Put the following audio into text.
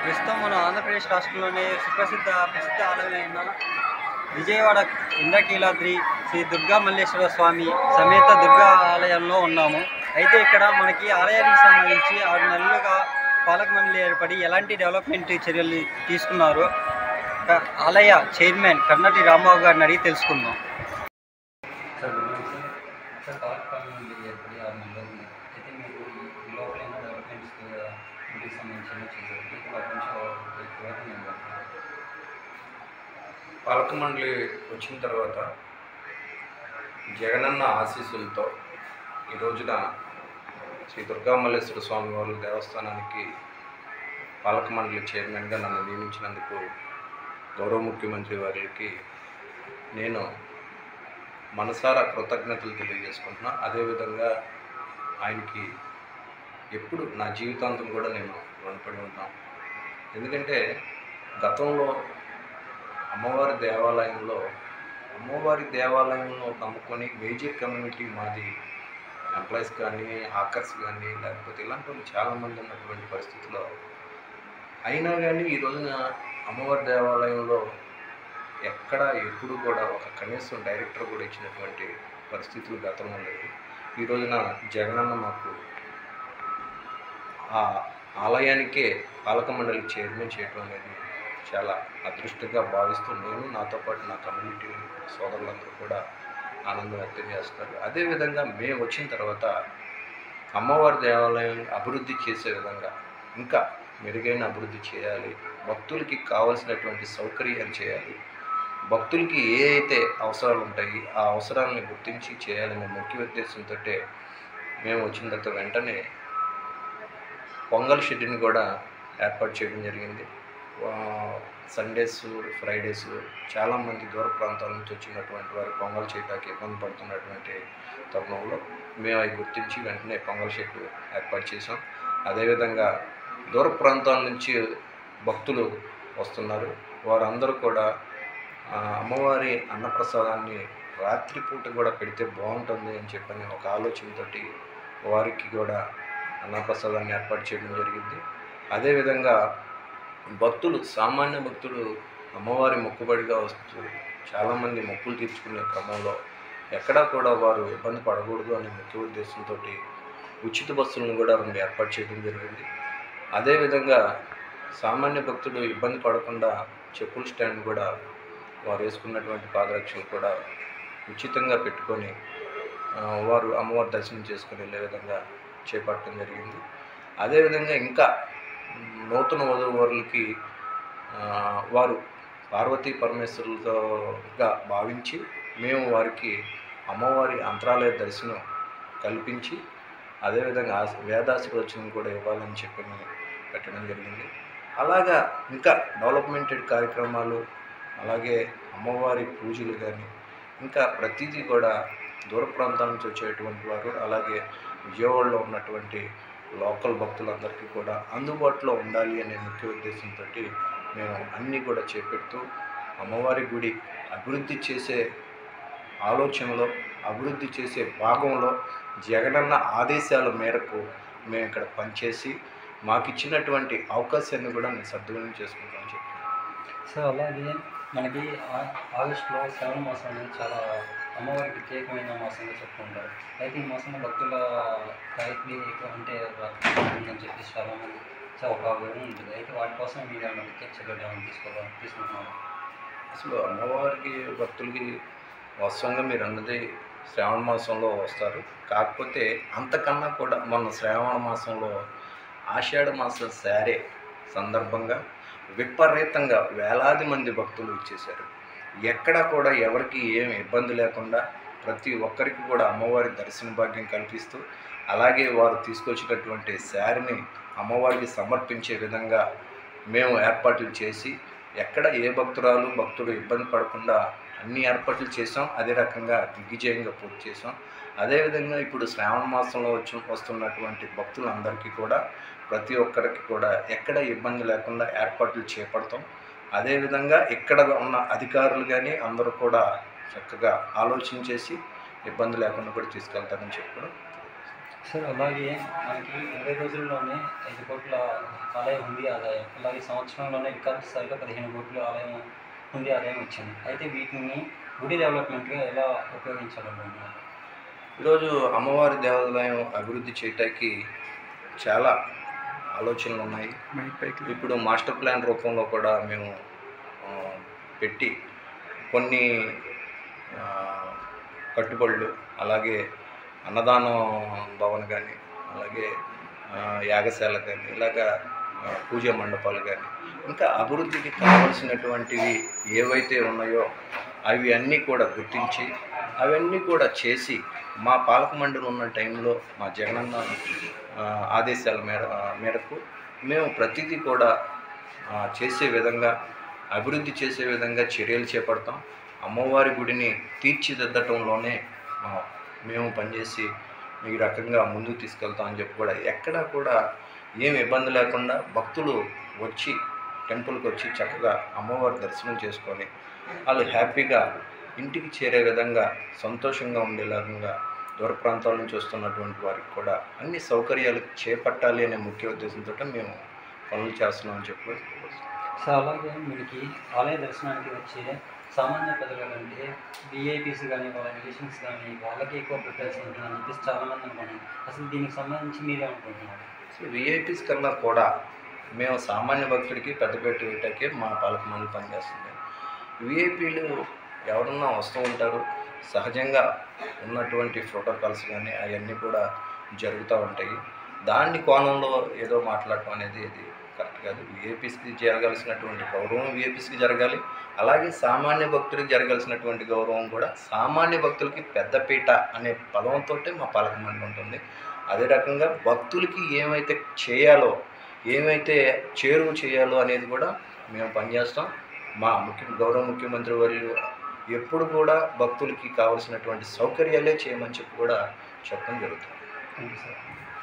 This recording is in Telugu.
ప్రస్తుతం మన ఆంధ్రప్రదేశ్ రాష్ట్రంలోని సుప్రసిద్ధ ప్రసిద్ధ ఆలయమైన విజయవాడ ఇంద్రకీలాద్రి శ్రీ దుర్గా మల్లేశ్వర స్వామి సమేత దుర్గా ఆలయంలో ఉన్నాము అయితే ఇక్కడ మనకి ఆలయానికి సంబంధించి ఆరు నెలలుగా పాలక మండలి ఏర్పడి ఎలాంటి డెవలప్మెంట్ చర్యలు తీసుకున్నారు ఒక ఆలయ చైర్మన్ కర్ణటి రాంబాబు గారిని అడిగి తెలుసుకుందాం sir good morning sir sir పాలక మండలి ఏర్పడి ఆరు నెలలు ఉంది అయితే మీరు ఈ లోపల ఏమైనా డెవలప్మెంట్స్ ఇంటికి సంబంధించిన చేశారు మీకు వాటి నుంచి వివరణ ఇవ్వండి. పాలక మండలి వచ్చిన తర్వాత జగనన్న ఆశీస్సులతో ఈ రోజున శ్రీ దుర్గామల్లేశ్వర స్వామి వారి దేవస్థానానికి పాలక మండలి చైర్మన్గా నన్ను నియమించినందుకు గౌరవ ముఖ్యమంత్రి వారికి నేను మనసారా కృతజ్ఞతలు తెలియజేసుకుంటున్నా అదేవిధంగా ఆయనకి ఎప్పుడు నా జీవితాంతం కూడా నేను రుణపడి ఉంటాను ఎందుకంటే గతంలో అమ్మవారి దేవాలయంలో అమ్మవారి దేవాలయంలో నమ్ముకొని మేజర్ కమ్యూనిటీ మాది ఎంప్లాయీస్ కానీ హాకర్స్ కానీ లేకపోతే ఇలాంటి వాళ్ళు చాలామంది ఉన్నటువంటి పరిస్థితిలో అయినా కానీ ఈ రోజున అమ్మవారి దేవాలయంలో ఎక్కడ ఎప్పుడు కూడా ఒక కనీసం డైరెక్టర్ కూడా ఇచ్చినటువంటి పరిస్థితులు గతంలో లేదు ఈ రోజున జగనన్న మాకు ఆ ఆలయానికే పాలక మండలి చైర్మన్ చేయడం అనేది చాలా అదృష్టంగా భావిస్తూ నేను నాతో పాటు నా కమ్యూనిటీ సోదరులందరూ కూడా ఆనందం వ్యక్తం చేస్తున్నారు అదేవిధంగా మేము వచ్చిన తర్వాత అమ్మవారి దేవాలయం అభివృద్ధి చేసే విధంగా ఇంకా మెరుగైన అభివృద్ధి చేయాలి భక్తులకి కావలసినటువంటి సౌకర్యాలు చేయాలి భక్తులకి ఏ అయితే అవసరాలు ఉంటాయి ఆ అవసరాలను గుర్తించి చేయాలనే ముఖ్య ఉద్దేశంతో మేము వచ్చిన తర్వాత వెంటనే పొంగల్ షెడ్యూల్ని కూడా ఏర్పాటు చేయడం జరిగింది సండేస్ ఫ్రైడేస్ చాలామంది దూర ప్రాంతాల నుంచి వచ్చినటువంటి వారు పొంగల్ చేయడానికి ఇబ్బంది పడుతున్నటువంటి తరుణంలో మేము అవి గుర్తించి వెంటనే పొంగల్ షెడ్ ఏర్పాటు చేసాం అదేవిధంగా దూర ప్రాంతాల నుంచి భక్తులు వస్తున్నారు వారందరూ కూడా ఆ, అమ్మవారి అన్నప్రసాదాన్ని రాత్రిపూట కూడా పెడితే బాగుంటుంది అని చెప్పని ఒక ఆలోచనతోటి వారికి కూడా అన్నప్రసాదాన్ని ఏర్పాటు చేయడం జరిగింది అదేవిధంగా భక్తులు సామాన్య భక్తులు అమ్మవారి మొక్కుబడిగా వస్తూ చాలామంది మొక్కులు తీర్చుకునే క్రమంలో ఎక్కడా కూడా వారు ఇబ్బంది పడకూడదు అనే ముఖ్య ఉద్దేశంతో ఉచిత బస్సులను కూడా రెండు ఏర్పాటు చేయడం జరిగింది అదేవిధంగా సామాన్య భక్తులు ఇబ్బంది పడకుండా చెప్పుల స్టాండ్ కూడా వారు వేసుకున్నటువంటి పాదరక్షలు కూడా ఉచితంగా పెట్టుకొని ఆ, వారు అమ్మవారి దర్శనం చేసుకుని వెళ్ళే విధంగా చేపట్టడం జరిగింది అదేవిధంగా ఇంకా మ్, నూతన వధూవరులకి ఆ, వారు పార్వతీ పరమేశ్వరులతోగా భావించి మేము వారికి అమ్మవారి అంతరాలయ దర్శనం కల్పించి అదేవిధంగా ఆశ- వేదాశీర్వచనం కూడా ఇవ్వాలని చెప్పి పెట్టడం జరిగింది అలాగా ఇంకా డెవలప్మెంటెడ్ కార్యక్రమాలు అలాగే అమ్మవారి పూజలు కానీ ఇంకా ప్రతిదీ కూడా దూర ప్రాంతాల నుంచి వచ్చేటువంటి వారు అలాగే విజయవాడలో ఉన్నటువంటి లోకల్ భక్తులందరికీ కూడా అందుబాటులో ఉండాలి అనే ముఖ్య ఉద్దేశంతో మేము అన్నీ కూడా చేపెడుతూ అమ్మవారి గుడి అభివృద్ధి చేసే ఆలోచనలో అభివృద్ధి చేసే భాగంలో జగనన్న ఆదేశాల మేరకు మేము ఇక్కడ పనిచేసి మాకు ఇచ్చినటువంటి అవకాశాన్ని కూడా మేము సద్వినియోగం చేసుకుంటామని చెప్పి సో అలాగే మనకి ఆ- ఆగస్టులో శ్రావణ మాసం అనేది చాలా అమ్మవారికి ప్రత్యేకమైన మాసంగా చెప్పుకుంటారు అయితే ఈ మాసంలో భక్తుల గాయత్రి ఎక్కువ అంటే ఉందని చెప్పేసి చాలా మంది చాలా ఒక అవగాహన ఉంటుంది అయితే వాటి కోసం మీరు ఏమైనా ప్రత్యేక చర్యలు ఏమైనా తీసుకోవాలి తీసుకుంటున్నారు అసలు అమ్మవారికి భక్తులకి వాస్తవంగా మీరు అన్నది శ్రావణ మాసంలో వస్తారు కాకపోతే అంతకన్నా కూడా మొన్న శ్రావణ మాసంలో ఆషాఢ మాసం సారే సందర్భంగా విపరీతంగా వేలాది మంది భక్తులు ఇచ్చేశారు ఎక్కడా కూడా ఎవరికి ఏం ఇబ్బంది లేకుండా ప్రతి ఒక్కరికి కూడా అమ్మవారి దర్శన భాగ్యం కల్పిస్తూ అలాగే వారు తీసుకొచ్చినటువంటి శారీని అమ్మవారికి సమర్పించే విధంగా మేము ఏర్పాట్లు చేసి ఎక్కడ ఏ భక్తురాలు భక్తుడు ఇబ్బంది పడకుండా అన్ని ఏర్పాట్లు చేసాం అదే రకంగా దిగ్విజయంగా పూర్తి చేసాం అదేవిధంగా ఇప్పుడు శ్రావణ మాసంలో వచ్చి వస్తున్నటువంటి భక్తులందరికీ కూడా ప్రతి ఒక్కరికి కూడా ఎక్కడ ఇబ్బంది లేకుండా ఏర్పాట్లు చేపడతాం అదేవిధంగా ఇక్కడ ఉన్న అధికారులు కానీ అందరూ కూడా చక్కగా ఆలోచన చేసి ఇబ్బంది లేకుండా కూడా తీసుకెళ్తారని చెప్పడం సార్ అలాగే మనకి ఇరవై రోజుల్లోనే ఐదు కోట్ల ఆలయం హుండీ ఆదాయం అలాగే సంవత్సరంలోనే రికార్డు స్థాయిలో పదిహేను కోట్ల ఆలయం హుండీ ఆదాయం వచ్చింది అయితే వీటిని గుడి డెవలప్మెంట్గా ఎలా ఉపయోగించాలనుకుంటున్నారు ఈరోజు అమ్మవారి దేవాలయం అభివృద్ధి చేయటానికి చాలా ఆలోచనలు ఉన్నాయి ఇప్పుడు మాస్టర్ ప్లాన్ రూపంలో కూడా మేము ఆ, పెట్టి కొన్ని ఆ, కట్టుబడులు అలాగే అన్నదానం భవన్ కానీ అలాగే ఆ, యాగశాల కానీ ఇలాగా ఆ, పూజా మండపాలు కానీ ఇంకా అభివృద్ధికి కావలసినటువంటివి ఏవైతే ఉన్నాయో అవి అన్నీ కూడా గుర్తించి అవన్నీ కూడా చేసి మా పాలక మండలి ఉన్న టైంలో మా జగనన్న ఆ, ఆదేశాల మేర మేరకు మేము ప్రతిదీ కూడా ఆ, చేసే విధంగా అభివృద్ధి చేసే విధంగా చర్యలు చేపడతాం అమ్మవారి గుడిని తీర్చిదిద్దటంలోనే ఆ, మేము పనిచేసి ఈ రకంగా ముందుకు తీసుకెళ్తాం అని చెప్పి కూడా ఎక్కడా కూడా ఏం ఇబ్బంది లేకుండా భక్తులు వచ్చి టెంపుల్కి వచ్చి చక్కగా అమ్మవారి దర్శనం చేసుకొని వాళ్ళు హ్యాపీగా ఇంటికి చేరే విధంగా సంతోషంగా ఉండేలాగా దూర ప్రాంతాల నుంచి వస్తున్నటువంటి వారికి కూడా అన్ని సౌకర్యాలు చేపట్టాలి అనే ముఖ్య ఉద్దేశంతో మేము పనులు చేస్తున్నాం అని చెప్పి సో అలాగే మనకి ఆలయ దర్శనానికి వచ్చే సామాన్య ప్రజల కంటే విఐపీస్ కానీ వాళ్ళ రిలేషన్స్ కానీ వాళ్ళకి ఎక్కువ ప్రిఫరెన్స్ ఉంటుందని చెప్పేసి చాలామంది అనుకున్నాను అసలు దీనికి సంబంధించి మీరే అనుకుంటున్నారు సో విఐపీస్ కన్నా కూడా మేము సామాన్య భక్తుడికి పెద్దపేట వేయటానికి మా పాలక మండలి పనిచేస్తుంది విఐపీలు ఎవరన్నా వస్తూ ఉంటారు సహజంగా ఉన్నటువంటి ప్రోటోకాల్స్ కానీ అవన్నీ కూడా జరుగుతూ ఉంటాయి దాన్ని కోణంలో ఏదో మాట్లాడటం అనేది ఇది కరెక్ట్ కాదు విఐపీస్కి జరగాల్సినటువంటి గౌరవం విఐపీస్కి జరగాలి అలాగే సామాన్య భక్తుడికి జరగాల్సినటువంటి గౌరవం కూడా సామాన్య భక్తులకి పెద్దపీట అనే పదంతో మా పాలక మండలి ఉంటుంది అదే రకంగా భక్తులకి ఏమైతే చేయాలో ఏమైతే చేరువ చేయాలో అనేది కూడా మేము పనిచేస్తాం మా ముఖ్య గౌరవ ముఖ్యమంత్రి వర్యులు ఎప్పుడు కూడా భక్తులకి కావాల్సినటువంటి సౌకర్యాలే చేయమని చెప్పి కూడా చెప్పడం జరుగుతుంది థ్యాంక్ యూ సార్